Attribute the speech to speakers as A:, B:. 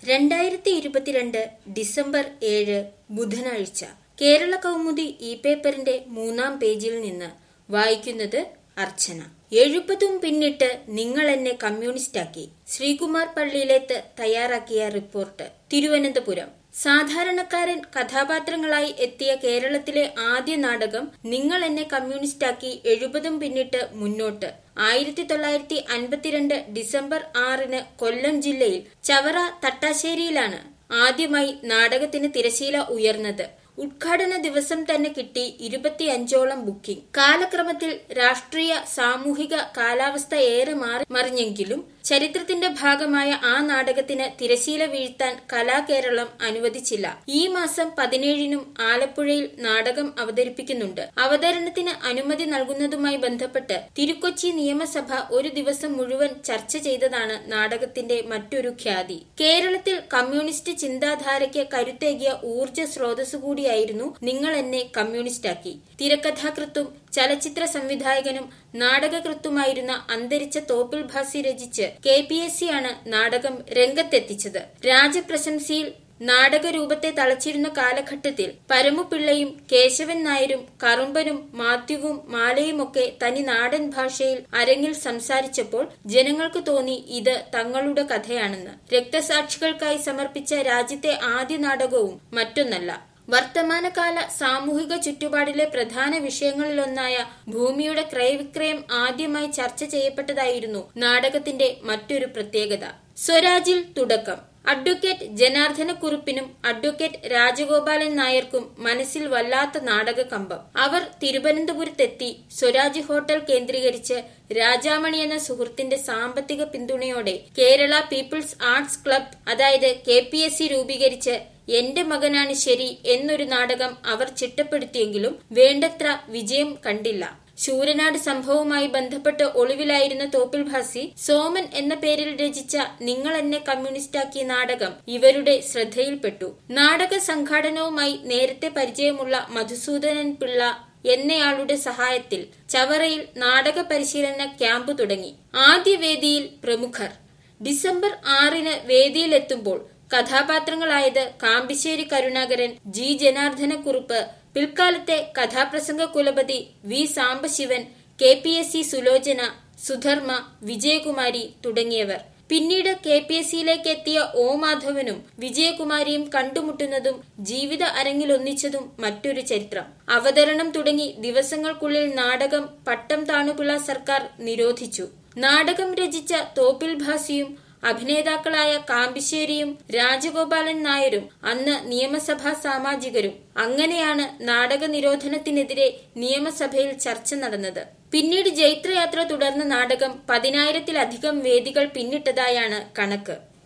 A: രണ്ടായിരത്തി ഇരുപത്തിരണ്ട് ഡിസംബർ ഏഴ് ബുധനാഴ്ച കേരള കൗമുദി ഇ പേപ്പറിന്റെ മൂന്നാം പേജിൽ നിന്ന് വായിക്കുന്നത് അർച്ചന എഴുപതും പിന്നിട്ട് നിങ്ങൾ എന്നെ കമ്മ്യൂണിസ്റ്റാക്കി ശ്രീകുമാർ പള്ളിയിലേത്ത് തയ്യാറാക്കിയ റിപ്പോർട്ട് തിരുവനന്തപുരം സാധാരണക്കാരൻ കഥാപാത്രങ്ങളായി എത്തിയ കേരളത്തിലെ ആദ്യ നാടകം നിങ്ങൾ എന്നെ കമ്മ്യൂണിസ്റ്റാക്കി എഴുപതും പിന്നിട്ട് മുന്നോട്ട് ആയിരത്തി തൊള്ളായിരത്തി അൻപത്തിരണ്ട് ഡിസംബർ ആറിന് കൊല്ലം ജില്ലയിൽ ചവറ തട്ടാശ്ശേരിയിലാണ് ആദ്യമായി നാടകത്തിന് തിരശീല ഉയർന്നത് ഉദ്ഘാടന ദിവസം തന്നെ കിട്ടി ഇരുപത്തിയഞ്ചോളം ബുക്കിംഗ് കാലക്രമത്തിൽ രാഷ്ട്രീയ സാമൂഹിക കാലാവസ്ഥ ഏറെ മാറി മറിഞ്ഞെങ്കിലും ചരിത്രത്തിന്റെ ഭാഗമായ ആ നാടകത്തിന് തിരശീല വീഴ്ത്താൻ കലാകേരളം അനുവദിച്ചില്ല ഈ മാസം പതിനേഴിനും ആലപ്പുഴയിൽ നാടകം അവതരിപ്പിക്കുന്നുണ്ട് അവതരണത്തിന് അനുമതി നൽകുന്നതുമായി ബന്ധപ്പെട്ട് തിരുക്കൊച്ചി നിയമസഭ ഒരു ദിവസം മുഴുവൻ ചർച്ച ചെയ്തതാണ് നാടകത്തിന്റെ മറ്റൊരു ഖ്യാതി കേരളത്തിൽ കമ്മ്യൂണിസ്റ്റ് ചിന്താധാരയ്ക്ക് കരുത്തേകിയ ഊർജ്ജ സ്രോതസ് കൂടിയായിരുന്നു നിങ്ങൾ എന്നെ കമ്മ്യൂണിസ്റ്റാക്കി തിരക്കഥാകൃത്തും ചലച്ചിത്ര സംവിധായകനും നാടകകൃത്തുമായിരുന്ന അന്തരിച്ച തോപ്പിൽ ഭാസി രചിച്ച് കെ പി എസ് സി ആണ് നാടകം രംഗത്തെത്തിച്ചത് രാജപ്രശംസയിൽ നാടകരൂപത്തെ തളച്ചിരുന്ന കാലഘട്ടത്തിൽ പരമുപിള്ളയും കേശവൻ നായരും കറുമ്പനും മാത്യുവും മാലയുമൊക്കെ തനി നാടൻ ഭാഷയിൽ അരങ്ങിൽ സംസാരിച്ചപ്പോൾ ജനങ്ങൾക്ക് തോന്നി ഇത് തങ്ങളുടെ കഥയാണെന്ന് രക്തസാക്ഷികൾക്കായി സമർപ്പിച്ച രാജ്യത്തെ ആദ്യ നാടകവും മറ്റൊന്നല്ല വർത്തമാനകാല സാമൂഹിക ചുറ്റുപാടിലെ പ്രധാന വിഷയങ്ങളിലൊന്നായ ഭൂമിയുടെ ക്രയവിക്രയം ആദ്യമായി ചർച്ച ചെയ്യപ്പെട്ടതായിരുന്നു നാടകത്തിന്റെ മറ്റൊരു പ്രത്യേകത സ്വരാജിൽ തുടക്കം അഡ്വക്കേറ്റ് ജനാർദ്ദനക്കുറുപ്പിനും അഡ്വക്കേറ്റ് രാജഗോപാലൻ നായർക്കും മനസ്സിൽ വല്ലാത്ത നാടക കമ്പം അവർ തിരുവനന്തപുരത്തെത്തി സ്വരാജ് ഹോട്ടൽ കേന്ദ്രീകരിച്ച് രാജാമണി എന്ന സുഹൃത്തിന്റെ സാമ്പത്തിക പിന്തുണയോടെ കേരള പീപ്പിൾസ് ആർട്സ് ക്ലബ് അതായത് കെ പി എസ് സി രൂപീകരിച്ച് എന്റെ മകനാണ് ശരി എന്നൊരു നാടകം അവർ ചിട്ടപ്പെടുത്തിയെങ്കിലും വേണ്ടത്ര വിജയം കണ്ടില്ല ശൂരനാട് സംഭവവുമായി ബന്ധപ്പെട്ട് ഒളിവിലായിരുന്ന തോപ്പിൽ ഭാസി സോമൻ എന്ന പേരിൽ രചിച്ച നിങ്ങൾ എന്നെ കമ്മ്യൂണിസ്റ്റാക്കിയ നാടകം ഇവരുടെ ശ്രദ്ധയിൽപ്പെട്ടു നാടക സംഘാടനവുമായി നേരത്തെ പരിചയമുള്ള മധുസൂദനൻ പിള്ള എന്നയാളുടെ സഹായത്തിൽ ചവറയിൽ നാടക പരിശീലന ക്യാമ്പ് തുടങ്ങി ആദ്യ വേദിയിൽ പ്രമുഖർ ഡിസംബർ ആറിന് വേദിയിലെത്തുമ്പോൾ കഥാപാത്രങ്ങളായത് കാമ്പിശ്ശേരി കരുണാകരൻ ജി ജനാർദ്ദനക്കുറുപ്പ് പിൽക്കാലത്തെ കഥാപ്രസംഗ കുലപതി V Sambasivan K P S C Sulochana Sudharma Vijayakumari തുടങ്ങിയവർ പിന്നീട് കെ പി എസ് സിയിലേക്ക് എത്തിയ ഒ മാധവനും വിജയകുമാരിയും കണ്ടുമുട്ടുന്നതും ജീവിത അരങ്ങിലൊന്നിച്ചതും മറ്റൊരു ചരിത്രം അവതരണം തുടങ്ങി ദിവസങ്ങൾക്കുള്ളിൽ നാടകം പട്ടം താണുപിള്ള സർക്കാർ നിരോധിച്ചു നാടകം രചിച്ച തോപ്പിൽ ഭാസിയും അഭിനേതാക്കളായ കാമ്പിശ്ശേരിയും രാജഗോപാലൻ നായരും അന്ന് നിയമസഭാ സാമാജികരും അങ്ങനെയാണ് നാടക നിരോധനത്തിനെതിരെ നിയമസഭയിൽ ചർച്ച നടന്നത് പിന്നീട് ജൈത്രയാത്ര തുടർന്ന നാടകം പതിനായിരത്തിലധികം വേദികൾ പിന്നിട്ടതായാണ് കണക്ക്